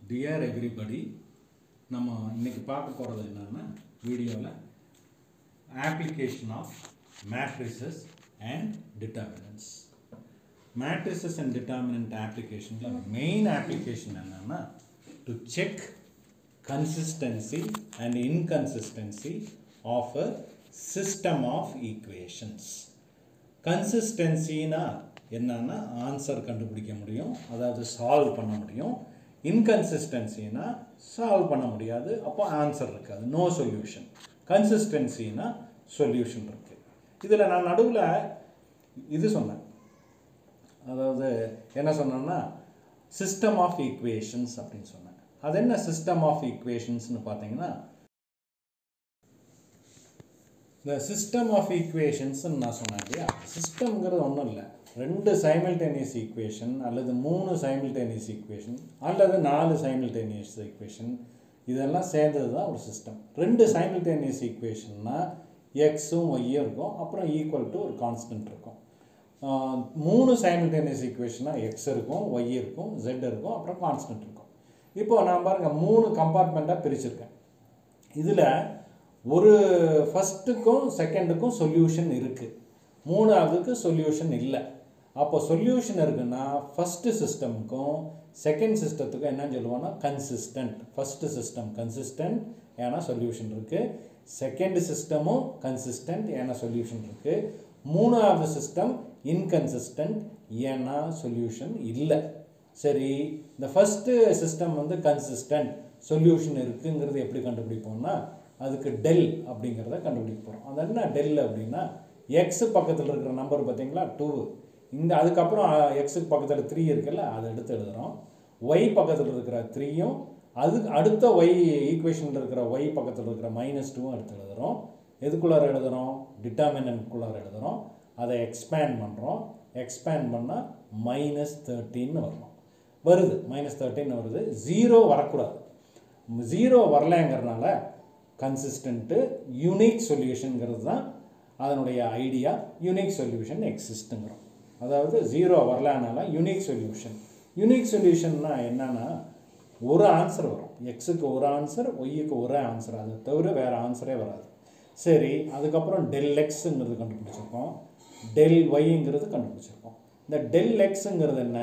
dear everybody நம்ம இன்னைக்கு பார்க்க போகிறது என்னன்னா வீடியோவில் application of matrices and determinants matrices and determinant applicationல மெயின் application என்னன்னா to check consistency and inconsistency of a system of equations கன்சிஸ்டன்சினா என்னன்னா ஆன்சர் கண்டுபிடிக்க முடியும் அதாவது சால்வ் பண்ண முடியும் இன்கன்சிஸ்டன்சினா சால்வ் பண்ண முடியாது அப்போ ஆன்சர் இருக்காது நோ சொல்யூஷன் கன்சிஸ்டன்சினா சொல்யூஷன் இருக்கு இதில் நான் நடுவில் இது சொன்னேன் அதாவது என்ன சொன்னேன்னா சிஸ்டம் ஆஃப் ஈக்குவேஷன்ஸ் அப்படின்னு சொன்னேன் அது என்ன சிஸ்டம் ஆஃப் ஈக்குவேஷன்ஸ்னு பார்த்தீங்கன்னா இந்த சிஸ்டம் ஆஃப் ஈக்குவேஷன்ஸ்னு நான் சொன்னேன் இல்லையா சிஸ்டம்ங்கிறது ஒன்றும் இல்லை ரெண்டு சைமில்டேனியஸ் ஈக்குவேஷன் அல்லது மூணு சைமில்டேனியஸ் ஈக்குவேஷன் அல்லது நாலு சைமில்டேனியஸ் ஈக்குவேஷன் இதெல்லாம் சேர்ந்தது தான் ஒரு சிஸ்டம் ரெண்டு சைமில்டேனியஸ் ஈக்குவேஷன்னா எக்ஸும் ஒய்யும் இருக்கும் அப்புறம் ஈக்குவல் டு ஒரு கான்ஸ்டன்ட் இருக்கும் ஆஹ் மூணு சைமில்டேனியஸ் ஈக்குவேஷனாக எக்ஸ் இருக்கும் ஒய் இருக்கும் ஜெட் இருக்கும் அப்புறம் கான்ஸ்டன்ட் இருக்கும் இப்போ நான் பாருங்கள் மூணு கம்பார்ட்மெண்ட்டாக பிரிச்சிருக்கேன் இதில் ஒரு ஃபஸ்ட்டுக்கும் செகண்டுக்கும் சொல்யூஷன் இருக்குது மூணாவதுக்கு சொல்யூஷன் இல்லை அப்போ சொல்யூஷன் இருக்குன்னா ஃபஸ்ட்டு சிஸ்டமுக்கும் செகண்ட் சிஸ்டத்துக்கும் என்னன்னு சொல்லுவோம்னா கன்சிஸ்டன்ட் ஃபஸ்ட்டு சிஸ்டம் கன்சிஸ்டன்ட் ஏன்னா சொல்யூஷன் இருக்குது செகண்ட் சிஸ்டமும் கன்சிஸ்டன்ட் ஏன்னா சொல்யூஷன் இருக்குது மூணாவது சிஸ்டம் இன்கன்சிஸ்டன்ட் ஏன்னா சொல்யூஷன் இல்லை சரி இந்த ஃபஸ்ட்டு சிஸ்டம் வந்து கன்சிஸ்டன்ட் சொல்யூஷன் இருக்குங்கிறது எப்படி கண்டுபிடிப்போம்னா அதுக்கு டெல் அப்படிங்கிறத கண்டுபிடிக்க போகிறோம் அது என்ன டெல் அப்படின்னா எக்ஸ் பக்கத்தில் இருக்கிற நம்பர் பார்த்தீங்களா டூ இந்த அதுக்கப்புறம் எக்ஸுக்கு பக்கத்தில் த்ரீ இருக்குல்ல அதை எடுத்து எழுதுகிறோம் ஒய் பக்கத்தில் இருக்கிற த்ரீயும் அதுக்கு அடுத்த ஒய் ஈக்குவேஷனில் இருக்கிற ஒய் பக்கத்தில் இருக்கிற மைனஸ் டூவும் எடுத்து எழுதுகிறோம் எதுக்குள்ளார எழுதுகிறோம் டிட்டர்மினன்ட்குள்ளார எழுதுகிறோம் அதை எக்ஸ்பேண்ட் பண்ணுறோம் எக்ஸ்பேண்ட் பண்ணால் மைனஸ் தேர்ட்டின்னு வரணும் வருது மைனஸ் தேர்ட்டின்னு வருது ஜீரோ வரக்கூடாது ஜீரோ வரலைங்கிறனால கன்சிஸ்டண்ட்டு யூனிக் சொல்யூஷனுங்கிறது தான் அதனுடைய ஐடியா யூனிக் சொல்யூஷன் எக்ஸிஸ்ட்டுங்கிறோம் அதாவது ஜீரோ வரலனால யூனிக் சொல்யூஷன் யூனிக் சொல்யூஷன்னா என்னன்னா ஒரு ஆன்சர் வரும் எக்ஸுக்கு ஒரு ஆன்சர் ஒய்யுக்கு ஒரு ஆன்சர் அதை தவிர வேறு ஆன்சரே வராது சரி அதுக்கப்புறம் டெல் எக்ஸுங்கிறது கண்டுபிடிச்சிருக்கோம் டெல் ஒய்ங்கிறது கண்டுபிடிச்சிருக்கோம் இந்த டெல் எக்ஸுங்கிறது என்ன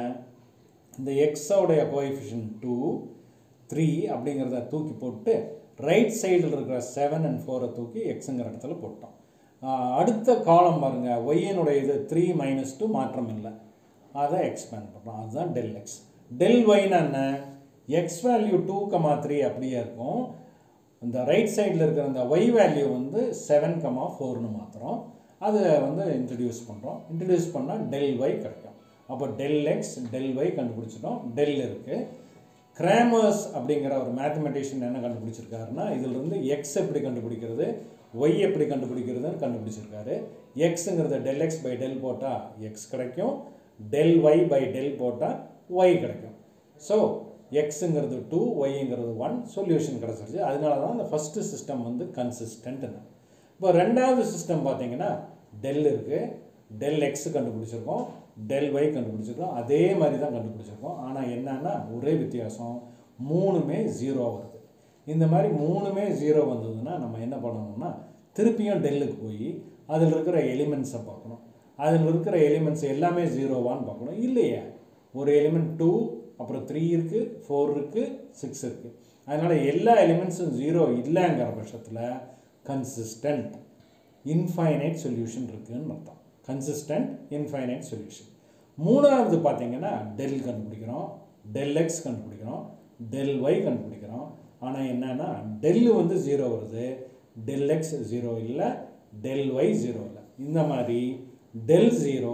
இந்த எக்ஸோடைய கோஎஃபிஷியன் டூ த்ரீ அப்படிங்கிறத தூக்கி போட்டு ரைட் சைடில் இருக்கிற செவன் அண்ட் ஃபோரை தூக்கி எக்ஸுங்கிற இடத்துல போட்டோம் ஆஹ் அடுத்த காலம் பாருங்கள் ஒய்யனுடைய இது த்ரீ மைனஸ் டூ மாற்றம் இல்லை அதை எக்ஸ்பேண்ட் பண்ணுறோம் அதுதான் டெல் எக்ஸ் டெல் ஒய்னா என்ன X value two comma three அப்படியே இருக்கும் இந்த ரைட் சைடில் இருக்கிற அந்த ஒய் வேல்யூ வந்து செவன் கமா ஃபோர்னு மாற்றுறோம் அதை வந்து இன்ட்ரடியூஸ் பண்ணுறோம் இன்ட்ரடியூஸ் பண்ணால் டெல் ஒய் கிடைக்கும் அப்போ டெல் எக்ஸ் டெல் ஒய் கண்டுபிடிச்சிட்டோம் டெல் இருக்குது கிராமர்ஸ் அப்படிங்கிற ஒரு மேத்தமெட்டிஷியன் என்ன கண்டுபிடிச்சிருக்காருன்னா இதிலிருந்து எக்ஸ் எப்படி கண்டுபிடிக்கிறது ஒய் எப்படி கண்டுபிடிக்கிறதுன்னு கண்டுபிடிச்சிருக்காரு எக்ஸுங்கிறத டெல் எக்ஸ் பை டெல் போட்டால் எக்ஸ் கிடைக்கும் டெல் ஒய் பை டெல் போட்டால் ஒய் கிடைக்கும் ஸோ எக்ஸுங்கிறது டூ ஒய்ங்கிறது ஒன் சொல்யூஷன் கிடச்சிருச்சு அதனால தான் இந்த ஃபஸ்ட்டு சிஸ்டம் வந்து கன்சிஸ்டன்ட்னு இப்போ ரெண்டாவது சிஸ்டம் பார்த்தீங்கன்னா டெல் இருக்குது டெல் எக்ஸ் கண்டுபிடிச்சிருக்கோம் டெல் ஒய் கண்டுபிடிச்சிருக்கோம் அதே மாதிரி தான் கண்டுபிடிச்சிருக்கோம் ஆனால் என்னன்னா ஒரே வித்தியாசம் மூணுமே ஜீரோ வருது இந்த மாதிரி மூணுமே ஜீரோ வந்ததுன்னா நம்ம என்ன பண்ணணும்னா திருப்பியும் டெல்லுக்கு போய் அதில் இருக்கிற எலிமெண்ட்ஸை பார்க்கணும் அதில் இருக்கிற எலிமெண்ட்ஸ் எல்லாமே ஜீரோவான்னு பார்க்கணும் இல்லையே ஒரு எலிமெண்ட் டூ அப்புறம் த்ரீ இருக்குது ஃபோர் இருக்குது சிக்ஸ் இருக்குது அதனால் எல்லா எலிமெண்ட்ஸும் ஜீரோ இல்லைங்கிற பட்சத்தில் கன்சிஸ்டன்ட் இன்ஃபைனைட் சொல்யூஷன் இருக்குதுன்னு அர்த்தம் கன்சிஸ்டன்ட் இன்ஃபைனைட் சொல்யூஷன் மூணாவது பார்த்தீங்கன்னா டெல் கண்டுபிடிக்கிறோம் டெல் எக்ஸ் கண்டுபிடிக்கிறோம் டெல் ஒய் கண்டுபிடிக்கிறோம் ஆனால் என்னன்னா டெல் வந்து ஜீரோ வருது டெல் எக்ஸ் ஜீரோ இல்லை டெல் ஒய் ஜீரோ இல்லை இந்த மாதிரி del zero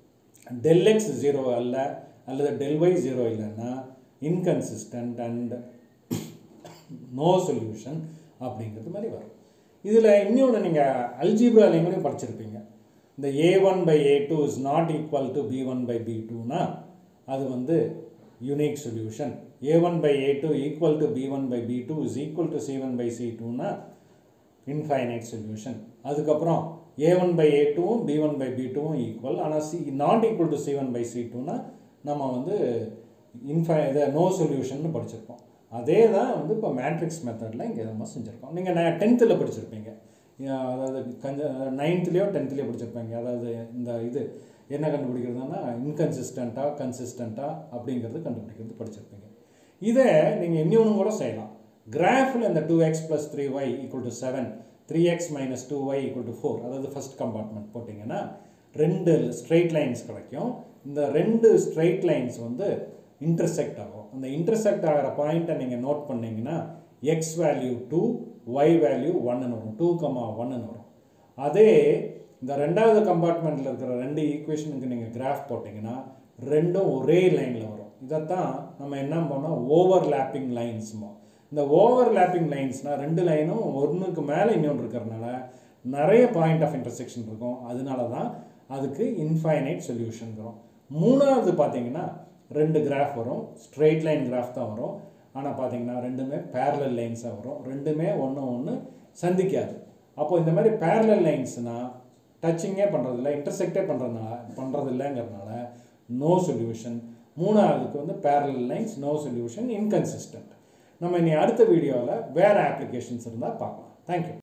del X zero அல்ல அல்லது டெல் ஒய் ஜீரோ இல்லைன்னா இன்கன்சிஸ்டன்ட் அண்ட் நோ சொல்யூஷன் அப்படிங்கிறது மாதிரி வரும் இதில் இன்னொன்று நீங்கள் அல்ஜீப்ராலையும் படிச்சிருப்பீங்க இந்த A one by A two is not equal to B one by B டூனா அது வந்து unique solution A one by A two equal to B one by B two is equal to C one by C டூனா infinite solution அதுக்கப்புறம் A one by A டூவும் B one by B டூவும் equal ஆனால் C not equal to C one by C டூனா நம்ம வந்து இன்ஃபை இதை no solution படிச்சிருப்போம் அதே தான் வந்து இப்போ மேட்ரிக்ஸ் மெத்தடில் இங்கே நம்ம செஞ்சுருக்கோம் நீங்கள் நான் டென்த்தில் படிச்சிருப்பீங்க அஹ் அதாவது கஞ்ச நைன்த்துலேயோ டென்த்துலேயோ படிச்சிருப்பீங்க அதாவது இந்த இது என்ன கண்டுபிடிக்கிறதுனா இன்கன்சிஸ்டண்ட்டாக கன்சிஸ்டண்ட்டாக அப்படிங்கிறது கண்டுபிடிக்கிறது படிச்சிருப்பீங்க இதை நீங்கள் இன்னொன்று கூட செய்யலாம் கிராஃபில் இந்த two X plus three Y equal to seven three X minus two Y equal to four அதாவது ஃபஸ்ட் கம்பார்ட்மெண்ட் போட்டிங்கன்னா ரெண்டு ஸ்ட்ரெயிட் லைன்ஸ் கிடைக்கும் இந்த ரெண்டு ஸ்ட்ரெயிட் லைன்ஸ் வந்து இன்டர்செக்ட் ஆகும் அந்த இன்டர்செக்ட் ஆகிற பாயிண்ட்டை நீங்கள் நோட் பண்ணீங்கன்னா X value two Y value ஒன்னு வரும் டூ கமா ஒன்னு வரும் அதே இந்த ரெண்டாவது கம்பார்ட்மெண்ட்டில் இருக்கிற ரெண்டு ஈக்குவேஷனுக்கு நீங்கள் கிராஃப் போட்டிங்கன்னா ரெண்டும் ஒரே லைனில் வரும் இதைத்தான் நம்ம என்ன பண்ணோம் ஓவர் லேப்பிங் லைன்ஸ்மோ இந்த ஓவர் லேப்பிங் லைன்ஸ்னால் ரெண்டு லைனும் ஒன்றுக்கு மேலே இன்னொன்று இருக்கிறனால நிறைய பாயிண்ட் ஆஃப் இன்டர்செக்ஷன் இருக்கும் அதனால தான் அதுக்கு இன்ஃபைனைட் சொல்யூஷனுங்கிறோம் மூணாவது பார்த்தீங்கன்னா ரெண்டு கிராஃப் வரும் ஸ்ட்ரெயிட் லைன் கிராஃப் தான் வரும் ஆனால் பார்த்தீங்கன்னா ரெண்டுமே பேரலல் லைன்ஸாக வரும் ரெண்டுமே ஒன்று ஒன்று சந்திக்காது அப்போ இந்த மாதிரி பேரலல் லைன்ஸ்னால் டச்சிங்கே பண்ணுறதில்ல இன்டர்செக்டே பண்ணுறதுனால பண்ணுறதில்லைங்கிறதுனால நோ சொல்யூஷன் மூணாவதுக்கு வந்து parallel lines no solution inconsistent நம்ம இனி அடுத்த வீடியோவில் வேறு அப்ளிகேஷன்ஸ் இருந்தால் பார்க்கலாம் தேங்க்யூ